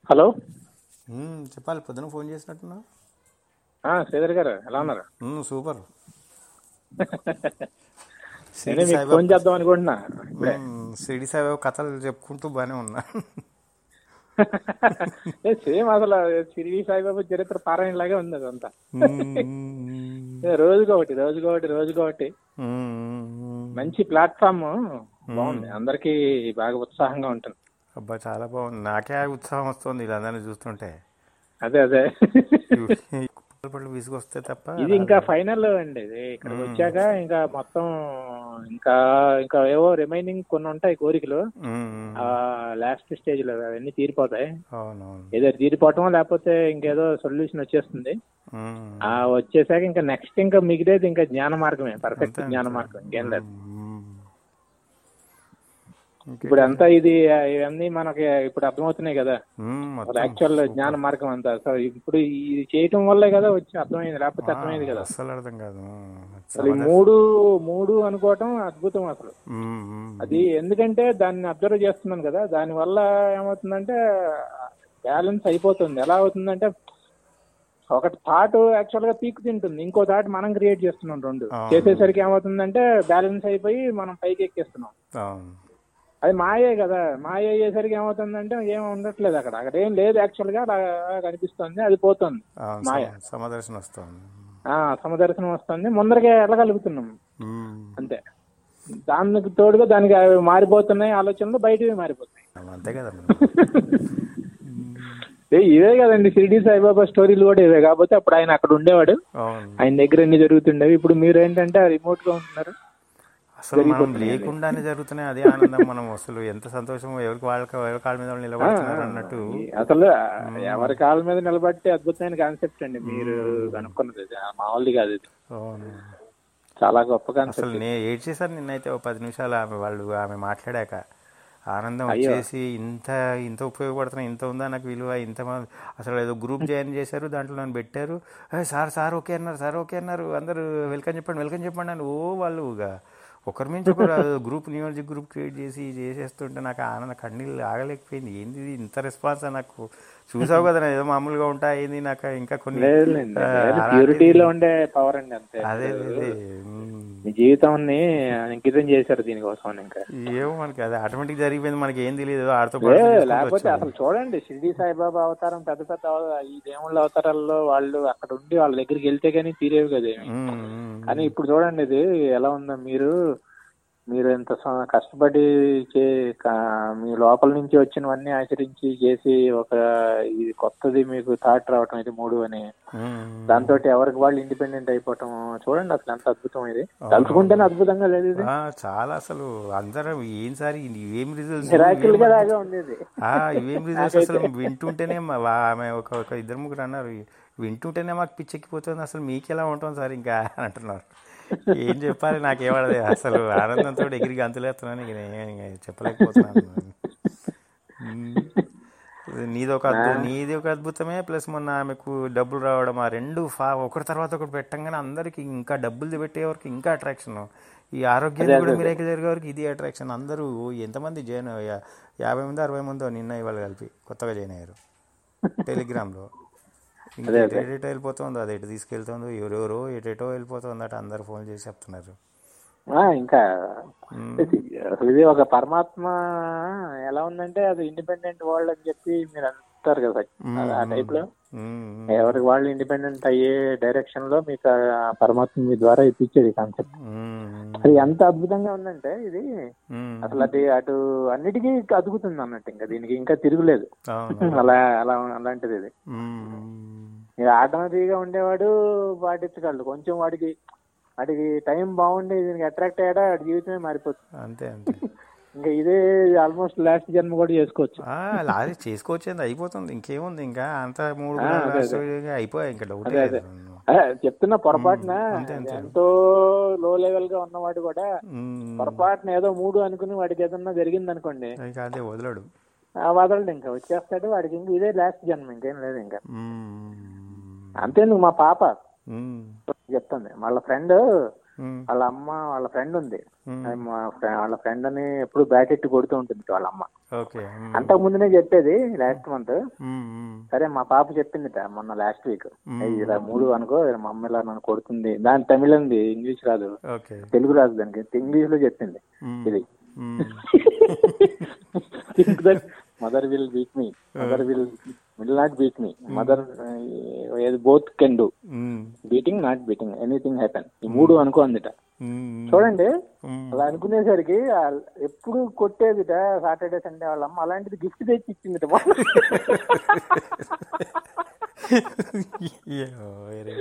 Hello మ్మ్, చెప్పాలి పొద్దున phone చేసినట్టున్నా ఆ, శ్రీధర్ గారు ఎలా ఉన్నారు సూపర్ నేనే మీకు ఫోన్ చేద్దాం అనుకుంటున్నా ఇప్పుడే సిడి సాయిబాబు కథలు చెప్పుకుంటూ బాగానే ఉన్నా ఏ, సేమ్ అసలు సిరివి సాయిబాబా చరిత్ర పారాయణ లాగే ఉంది అదంతా మ్మ్. ఏ, రోజుకొకటి రోజుకొకటి రోజుకొకటి మ్మ్. మంచి ప్లాట్ఫామ్ బాగుంది అందరికి బాగా ఉత్సాహంగా ఉంటుంది అబ్బా చాలా బాగుంది నాకే ఉత్సాహం వస్తుంది వీళ్ళందరినీ చూస్తుంటే అదే అదే పళ్ళు విసుగొస్తే తప్ప ఇది ఇంకా ఫైనల్ అండి ఇది ఇక్కడికి వచ్చాక ఇంకా మొత్తం ఇంకా ఇంకా ఏవో రిమైనింగ్ కొన్ని ఉంటాయి కోరికలు మ్మ్. ఆ లాస్ట్ స్టేజ్ లో అవన్నీ తీరిపోతాయి అవునవును ఏదో తీరిపోవటం లేకపోతే ఇంకేదో సొల్యూషన్ వచ్చేస్తుంది మ్మ్. ఆ వచ్చేసాక ఇంకా నెక్స్ట్ ఇంకా మిగిలేది ఇంకా జ్ఞాన మార్గమే పర్ఫెక్ట్ జ్ఞాన మార్గం ఇంకేం లేదు మ్మ్. ఇంకే- ఇప్పుడు అంతా ఇది ఇవన్నీ మనకి ఇప్పుడు అర్థమవుతున్నాయి కదా మ్మ్, అసలు మొత్తం యాక్చువల్ జ్ఞాన మార్గం అంతా సో ఇప్పుడు ఇది చేయటం వల్లే కదా వచ్చి అర్థమైంది లేకపోతే అర్థమైంది కదా అస్సలు అర్థం కాదు అసలు ఈ మూడు మూడు అనుకోవటం అద్భుతం అసలు మ్మ్, మ్మ్. అది ఎందుకంటే దాన్ని అబ్జర్వ్ చేస్తున్నాను కదా దాని వల్ల ఏమవుతుందంటే బ్యాలెన్స్ అయిపోతుంది ఎలా అవుతుందంటే ఒకటి థాట్ యాక్చువల్ గా పీక్ తింటుంది ఇంకో థాట్ మనం క్రియేట్ చేస్తున్నాం రెండు అవును. చేసేసరికి ఏమవుతుందంటే బ్యాలెన్స్ అయిపోయి మనం పైకి ఎక్కేస్తున్నాం అవును అది మాయే కదా మాయ అయ్యేసరికి ఏమవుతుందంటే ఏం ఉండట్లేదు అక్కడ అక్కడ ఏం లేదు యాక్చువల్ గా అలా కనిపిస్తుంది అది పోతుంది అవును మాయ. సమ- సమదర్శనం వస్తుంది ఆ సమదర్శనం వస్తుంది ముందరకే వెళ్ళగలుగుతున్నాం మ్మ్. అంతే దానికి తోడుగా దానికి అవి మారిపోతున్నాయి ఆలోచనలు బయటవి మారిపోతున్నాయి అంతే కదా మరి. ఏ, ఇవే కదండి షిరిడి సాయిబాబా స్టోరీలు కూడా ఇవే కాకపోతే అప్పుడు ఆయన అక్కడ ఉండేవాడు అవును ఆయన దగ్గర ఎన్ని జరుగుతుండేవి ఇప్పుడు మీరు ఏంటంటే రిమోట్ గా ఉంటున్నారు అసలు మనం లేకుండానే జరుగుతున్నాయి అదే ఆనందం మనం అసలు ఎంత సంతోషమో ఎవరికి వాళ్ళకి ఎవరి కాళ్ళ మీద వాళ్ళు నిలబడుతున్నారు అన్నట్టు అసలు ఎవరి కాళ్ళ మీద నిలబడితే అద్భుతమైన కాన్సెప్ట్ అండి మీరు కనుక్కున్నది ఇది. మామూలుది కాదు ఇది అవును చాలా గొప్ప కాన్సెప్ట్ అసలు నేను ఏడ్చేసాను నిన్నైతే ఒక పది నిమిషాలు ఆమె వాళ్ళు ఆమె మాట్లాడాక ఆనందం వచ్చేసి ఇంత ఇంత ఉపయోగపడుతున్నాయి ఇంత ఉందా నాకు విలువ ఇంత మ- అసలు ఏదో గ్రూప్ జాయిన్ చేశారు దాంట్లో నన్ను పెట్టారు "ఏ, సార్ సార్ ఓకే అన్నారు సార్ ఓకే అన్నారు అందరూ వెల్కమ్ చెప్పండి వెల్కమ్ చెప్పండి అని ఓ వాళ్ళు ఇక ఒకరి మించి ఒకరు గ్రూప్ న్యూయాలజీ గ్రూప్ క్రియేట్ చేసి చేసేస్తుంటే నాకు ఆనంద కన్నీళ్ళు ఆగలేకపోయింది ఏంది ఇది ఇంత రెస్పాన్స్ నాకు చూసావు కదా నేను ఏదో మామూలుగా ఉంటా ఏంది నాకు ఇంకా కొన్ని లేదులేండి ఆ, అలాంటిది- ప్యూరిటీలో ఉండే పవర్ అండి అంతే అదే అదే ఉమ్. మీ జీవితాన్ని అంకితం చేశారు దీనికోసం ఇంకా ఏమో మనకి అది ఆటోమేటిక్ జరిగిపోయింది మనకి ఏం తెలియదు ఆడుతూ ఏ, లేకపోతే అసలు చూడండి షిరిడి సాయిబాబా అవతారం పెద్ద పెద్ద అవ- ఈ దేవుళ్ళ అవతారాల్లో వాళ్ళు అక్కడ ఉండి వాళ్ళ దగ్గరికి వెళ్తే కానీ తీరేవి కదా ఏమి. కానీ ఇప్పుడు చూడండి ఇది ఎలా ఉందో మీరు మీరు ఎంత స- కష్టపడి చే కా- మీ లోపల నుంచి వచ్చినవన్నీ ఆచరించి చేసి ఒక ఇది కొత్తది మీకు థాట్ రావటం ఇది మూడు అని దాంతో ఎవరికి వాళ్ళు ఇండిపెండెంట్ అయిపోవటం చూడండి అసలు ఎంత అద్భుతం ఇది తలుచుకుంటేనే అద్భుతంగా లేదు ఇది చాలా అసలు అందరం ఏం సారి ఇవేం రిజల్ట్స్ మిరాకిల్ గా లాగా ఉండేది ఇవేం రిజల్ట్స్ అసలు వింటుంటేనే మా- వా- ఆమె ఒక ఒక ఇద్దరు ముగ్గురు అన్నారు వింటుంటేనే మాకు పిచ్చెక్కిపోతుంది అసలు మీకు ఎలా ఉంటుంది సార్ ఇంకా అని అంటున్నారు ఏం చెప్పాలి నాకేమడదు అసలు ఆనందంతో ఎగిరి గంతులేస్తున్నాను ఇక నేను ఇంక చెప్పలేకపోతున్నాను ఉమ్. నీది ఒక అద్భుతం నీది ఒక అద్భుతమే ప్లస్ మొన్న ఆమెకు డబ్బులు రావడం ఆ రెండు ఫా ఒకటి తర్వాత ఒకటి పెట్టంగానే అందరికి ఇంకా డబ్బులు పెట్టే వరకు ఇంకా అట్రాక్షన్ ఈ ఆరోగ్యం కూడా మిరేకల్ జరిగే వరకు ఇది అట్రాక్షన్ అందరూ ఎంతమంది జాయిన్ యా- యాభై మంది అరవై మంది నిన్న ఇవాళ కలిపి కొత్తగా జాయిన్ అయ్యారు టెలిగ్రామ్లో ఇంకా ఎటు ఎటో వెళ్ళిపోతుందో అది ఎటు తీసుకెళ్తుందో ఎవరెవరో ఎటెటో వెళ్ళిపోతుందట అందరు ఫోన్ చేసి చెప్తున్నారు ఆ, ఇంకా అసలు ఇది ఒక పరమాత్మ ఎలా ఉందంటే అది ఇండిపెండెంట్ వరల్డ్ అని చెప్పి మీరు అంటారు కదా ఆ టైప్ లో ఉమ్, ఎవరికి వాళ్ళు ఇండిపెండెంట్ అయ్యే డైరెక్షన్ లో మీకు ఆ పరమాత్మ మీ ద్వారా ఇప్పించేది కాన్సెప్ట్ ఉమ్, అది ఎంత అద్భుతంగా ఉందంటే ఇది ఉమ్, అసలు అది అటు అన్నిటికీ అదుగుతుంది అన్నట్టు ఇంకా దీనికి ఇంకా తిరుగులేదు అవును అలా అలా అలాంటిది ఇది ఉమ్, మీరు ఆటోమేటిక్గా ఉండేవాడు పాటించగలడు కొంచెం వాడికి వాడికి టైం బాగుండి దీనికి అట్రాక్ట్ అయ్యాడా వాడి జీవితమే మారిపోతుంది అంతే అంతే ఇంకా ఇదే ఆల్మోస్ట్ లాస్ట్ జన్మ కూడా చేసుకోవచ్చు ఆ, అది చేసుకోవచ్చేది అయిపోతుంది ఇంకేముంది ఇంకా అంత మూడు last అయిపోయాయి ఇంకా డౌట్ లేదు అదే, చెప్తున్నా పొరపాటున అంతే, అంతే. ఎంతో లో లెవెల్ గా ఉన్నవాడు కూడా ఉమ్, పొరపాటున ఏదో మూడు అనుకుని వాడికి ఏదన్నా జరిగింది అనుకోండి ఇంకా అదే వదలడు ఆ వదలడు ఇంకా వచ్చేస్తాడు వాడికి ఇంక ఇదే లాస్ట్ జన్మ ఇంకేం లేదు ఇంకా ఉమ్, అంతేందుకు మా పాప ఉమ్, చెప్తుంది వాళ్ళ ఫ్రెండ్ ఉమ్, వాళ్ళ అమ్మ వాళ్ళ ఫ్రెండ్ ఉంది ఉమ్, మా ఫ్రె- వాళ్ళ ఫ్రెండ్ అని ఎప్పుడు బ్యాట్ ఎట్టి కొడుతూ ఉంటుంది వాళ్ళ అమ్మ ఓకే మ్మ్. అంతకు ముందునే చెప్పేది లాస్ట్ మంత్ మ్మ్, మ్మ్. సరే మా పాప చెప్పిందిట మొన్న లాస్ట్ వీక్ ఇలా మూడు అనుకో మా అమ్మ ఇలా నన్ను కొడుతుంది దాని తమిళ ఉంది ఇంగ్లీష్ రాదు ఓకే తెలుగు రాదు దానికి ఇంగ్లీష్ లో చెప్పింది మ్మ్. ఇది hmm. Think that mother will beat me mother will will not beat me mother both can do hmm. Beating not beating anything happen ఈ మూడు అనుకో అందిట మ్మ్. చూడండి మ్మ్. అలా అనుకునేసరికి ఆ ఎప్పుడు కొట్టేదిట సాటర్డే సండే వాళ్ళ అమ్మ అలాంటిది గిఫ్ట్ తెచ్చి ఇచ్చిందిట అయ్యో, very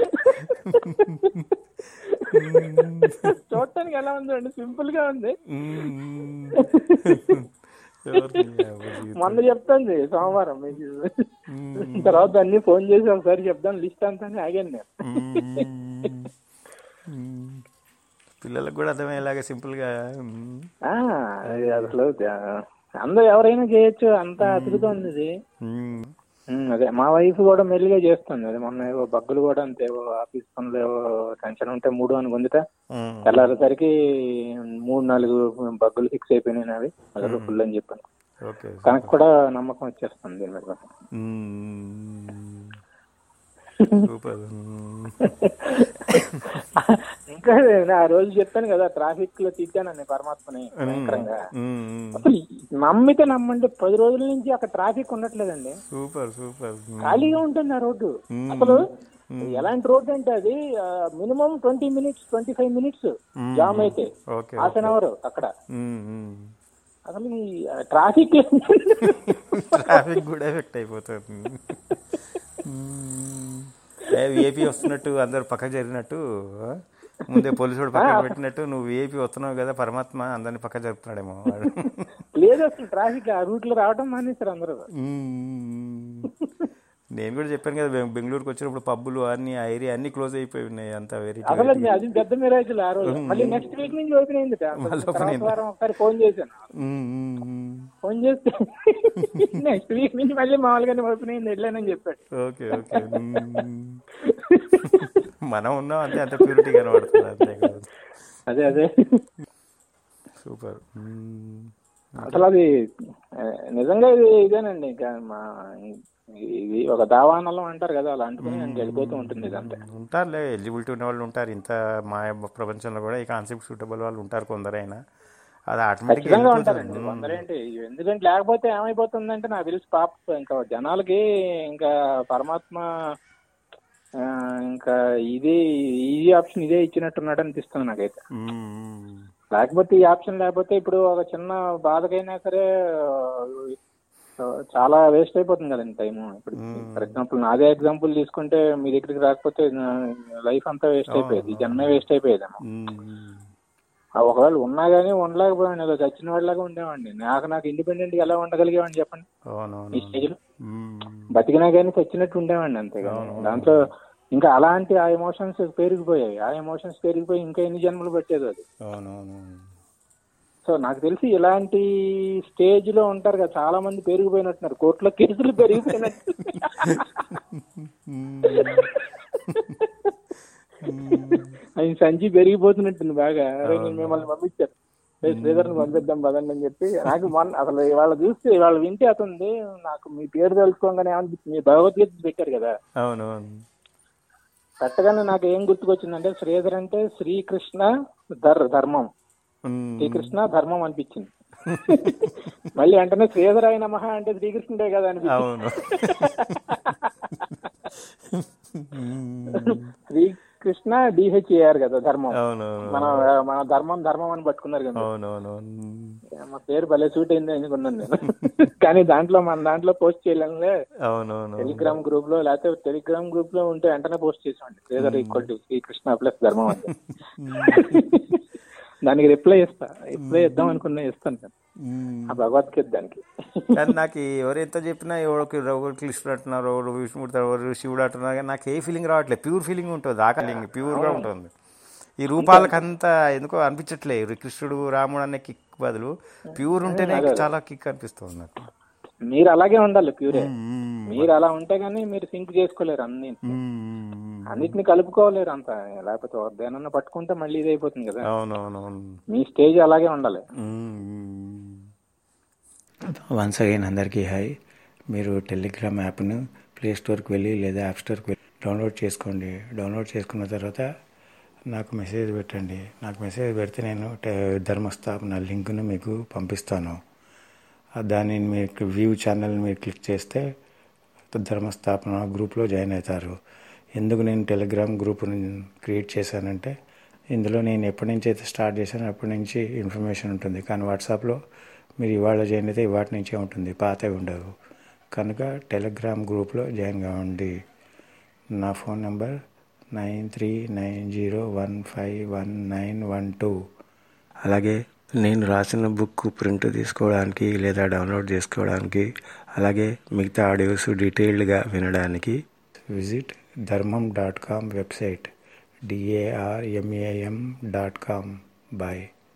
చూడటానికి ఎలా ఉంది అండి సింపుల్ గా ఉంది మ్మ్. ఎవరిని ఎవరు మొన్న చెప్తాంది సోమవారం మీకు మ్మ్. తర్వాత అన్ని ఫోన్ చేసి ఒకసారి చెప్దాం లిస్ట్ అంతా అని ఆగాను నేను మ్మ్. మ్మ్. పిల్లలకు కూడా అర్థమయ్యేలాగా సింపుల్గా మ్మ్. ఆ, అది అసలు ఆ, అందరూ ఎవరైనా చేయొచ్చు అంత అతుకుతా ఉంది ఇది మ్మ్. ఉమ్, అదే మా వైఫ్ కూడా మెల్లిగా చేస్తుంది అది మొన్న ఏవో బగ్గులు కూడా అంతే ఏవో ఆఫీస్ పనులు ఏవో టెన్షన్ ఉంటే మూడు అని పొందితే మ్మ్. తెల్లారేసరికి మూడు నాలుగు బగ్గులు ఫిక్స్ అయిపోయినాయి అవి అసలు ఫుల్ అని చెప్పాను ఓకే తనకు కూడా నమ్మకం వచ్చేస్తుంది దీని మీద మ్మ్. సూపర్ మ్మ్. ఇంకా నేను ఆ రోజు చెప్పాను కదా ట్రాఫిక్ లో తిట్టానని పరమాత్మని భయంకరంగా మ్మ్. అసలు నమ్మితే నమ్మండి పది రోజుల నుంచి అక్కడ ట్రాఫిక్ ఉండట్లేదండి సూపర్ సూపర్ మ్మ్. ఖాళీగా ఉంటుంది ఆ రోడ్డు మ్మ్. అసలు ఎలాంటి రోడ్ అంటే అది minimum twenty minutes twenty five minutes మ్మ్. జామ్ అయితే ఓకే హాఫ్ అన్ అవర్ అక్కడ మ్మ్. మ్మ్. అసలు ఈ ట్రాఫిక్ ట్రాఫిక్ కూడా ఎఫెక్ట్ అయిపోతుంది విఐపి వస్తున్నట్టు అందరు పక్కకు జరిగినట్టు ఆ? ముందే పోలీసుడు పక్కన పెట్టినట్టు నువ్వు విఐపి వస్తున్నావు కదా పరమాత్మ అందరిని పక్క జరుపుతున్నాడేమో వాడు లేదు అసలు ట్రాఫిక్ ఆ రూట్ లో రావడం మానేశారు అందరూ మ్మ్. నేను కూడా చెప్పాను కదా బెం- బెంగళూరుకి వచ్చినప్పుడు పబ్బులు అన్ని ఆ ఏరియా అన్ని క్లోజ్ అయిపోయి ఉన్నాయి అంత వెరీ అసలు అది- అది పెద్ద మిరాకిల్ ఆ రోజు మళ్ళీ నెక్స్ట్ వీక్ నుంచి ఓపెన్ అయింది తర్వాత వారం ఒకసారి ఫోన్ చేశాను ఫోన్ చేస్తే నెక్స్ట్ వీక్ నుంచి మళ్ళీ మామూలుగానే ఓపెన్ అయింది వెళ్ళానని చెప్పాడు ఓకే ఓకే మ్మ్. మనం ఉన్నాం అంతే అంత ప్యూరిటీ కనబడుతుంది అంతే కదా అదే అదే సూపర్ మ్మ్. అసలు అది ఆ, నిజంగా ఇది ఇదేనండి ఇంకా మా ఇది ఒక దావానలం అంటారు కదా అలా అంటుకుని నేను వెళ్ళిపోతూ ఉంటుంది ఇదంతా ఉంటారులే ఎలిజిబిలిటీ ఉన్న వాళ్ళు ఉంటారు ఇంత మా ప్రపంచంలో కూడా ఈ కాన్సెప్ట్ సూటబుల్ వాళ్ళు ఉంటారు కొందరైనా అది ఆటోమేటిక్గా ఖచ్చితంగా ఉంటారండి కొందరేంటి ఎందుకంటే లేకపోతే ఏమైపోతుందంటే నాకు తెలిసి పాప ఇంకా జనాలకి ఇంకా పరమాత్మ ఆ, ఇంకా ఇదే ఈ ఆప్షన్ ఇదే ఇచ్చినట్టున్నాడు అనిపిస్తుంది నాకైతే లేకపోతే ఈ ఆప్షన్ లేకపోతే ఇప్పుడు ఒక చిన్న బాధకైనా సరే ఆ, చాలా వేస్ట్ అయిపోతుంది కదండి టైం ఇప్పుడు ఫర్ ఎగ్జాంపుల్ నాదే ఎగ్జాంపుల్ తీసుకుంటే మీ దగ్గరికి రాకపోతే లైఫ్ అంతా వేస్ట్ అయిపోయేది ఈ జన్మే వేస్ట్ అయిపోయేదేమో ఆ, ఒకవేళ ఉన్నా కానీ ఉండలేకపోయాను ఏదో చచ్చిన వాళ్ళగా ఉండేవాడిని నాకు నాకు ఇండిపెండెంట్ గా ఎలా ఉండగలిగేవాడిని చెప్పండి ఈ అవునవును స్టేజ్ లో బతికినా కానీ చచ్చినట్టు ఉండేవాడిని అంతే కానీ దాంట్లో ఇంకా అలాంటి ఆ ఎమోషన్స్ పెరిగిపోయాయి ఆ ఎమోషన్స్ పెరిగిపోయి ఇంకా ఎన్ని జన్మలు పట్టేది అది అవునవును సో నాకు తెలిసి ఇలాంటి స్టేజ్ లో ఉంటారు కదా చాలా మంది పెరిగిపోయినట్టున్నారు కోర్టులో కేసులు పెరిగిపోయినట్టు ఆయన సంచి పెరిగిపోతున్నట్టుంది బాగా అరే నేను మిమ్మల్ని పంపించారు శ్రీధర్ని పంపిద్దాం పదండి అని చెప్పి నాకు మొన్న అసలు ఇవాళ చూస్తే ఇవాళ వింటే అతనిది నాకు మీ పేరు తెలుసుకోగానే ఏమనిపించింది మీరు భగవద్గీత పెట్టారు కదా అవునవును పెట్టగానే నాకు ఏం గుర్తుకొచ్చిందంటే శ్రీధర్ అంటే శ్రీకృష్ణ ధర్ ధర్మం మ్మ్. శ్రీకృష్ణ ధర్మం అనిపించింది మళ్ళీ వెంటనే శ్రీధరాయ నమః అంటే శ్రీకృష్ణుడే కదా అనిపించింది అవును శ్రీకృష్ణ డిహెచ్ఏఆర్ కదా ధర్మం అవునవును మన మన ధర్మం ధర్మం అని పట్టుకున్నారు కదా అవునవును మా పేరు భలే సూట్ అయింది అనుకున్నాను నేను కానీ దాంట్లో మన దాంట్లో పోస్ట్ చేయలేనులే అవునవును టెలిగ్రామ్ గ్రూప్ లో లేకపోతే టెలిగ్రామ్ గ్రూప్ లో ఉంటే వెంటనే పోస్ట్ చేసామండి Sridhar equal to Srikrishna plus ధర్మం అని దానికి రిప్లై ఇస్తా రిప్లై ఇద్దాం అనుకున్నా ఇస్తాను నేను. మ్మ్. ఆ భగవద్గీత దానికి కానీ నాకు ఎవరు ఎంత చెప్పినా ఎవరికి ఒకరు కృష్ణుడు అంటున్నారు ఎవరు విష్ణుమూర్తి ఎవరు శివుడు అంటున్నారు కానీ నాకు ఏ ఫీలింగ్ రావట్లేదు ప్యూర్ ఫీలింగ్ ఉంటుంది ఆ ఫీలింగ్ ప్యూర్గా ఉంటుంది ఈ రూపాలకంతా ఎందుకో అనిపించట్లేదు కృష్ణుడు రాముడు అనే కిక్ బదులు ప్యూర్ ఉంటేనే చాలా కిక్ అనిపిస్తుంది నాకు మీరు అలాగే ఉండాలి ప్యూరే మ్మ్. మీరు అలా ఉంటే గానీ మీరు సింక్ చేసుకోలేరు అన్ని మ్మ్. అన్నిటిని కలుపుకోలేరు అంత లేకపోతే దేనన్నా పట్టుకుంటే మళ్ళీ ఇది అయిపోతుంది కదా అవునవునవును మీ స్టేజ్ అలాగే ఉండాలి మ్మ్. వన్స్ అగైన్ అందరికీ హాయ్ మీరు టెలిగ్రామ్ యాప్ను ప్లే స్టోర్కి వెళ్ళి లేదా యాప్ స్టోర్కి వెళ్ళి డౌన్లోడ్ చేసుకోండి డౌన్లోడ్ చేసుకున్న తర్వాత నాకు మెసేజ్ పెట్టండి నాకు మెసేజ్ పెడితే నేను టె- ధర్మస్థాపన లింక్ను మీకు పంపిస్తాను ఆ దాన్ని మీకు వ్యూ ఛానల్ మీరు క్లిక్ చేస్తే ధర్మస్థాపన గ్రూప్లో జాయిన్ అవుతారు ఎందుకు నేను టెలిగ్రామ్ గ్రూప్ని క్రియేట్ చేశానంటే ఇందులో నేను ఎప్పటి నుంచి అయితే స్టార్ట్ చేశానో అప్పటి నుంచి ఇన్ఫర్మేషన్ ఉంటుంది కానీ వాట్సాప్లో మీరు ఇవాళ జాయిన్ అయితే ఇవాటి నుంచే ఉంటుంది పాతవి ఉండవు కనుక టెలిగ్రామ్ గ్రూప్లో జాయిన్ కావండి నా phone number nine three nine zero one five one nine one two అలాగే నేను రాసిన బుక్ ప్రింట్ తీసుకోవడానికి లేదా డౌన్లోడ్ చేసుకోవడానికి అలాగే మిగతా ఆడియోస్ డీటెయిల్డ్గా వినడానికి visit Dharmam dot com website D A R M A M dot com bye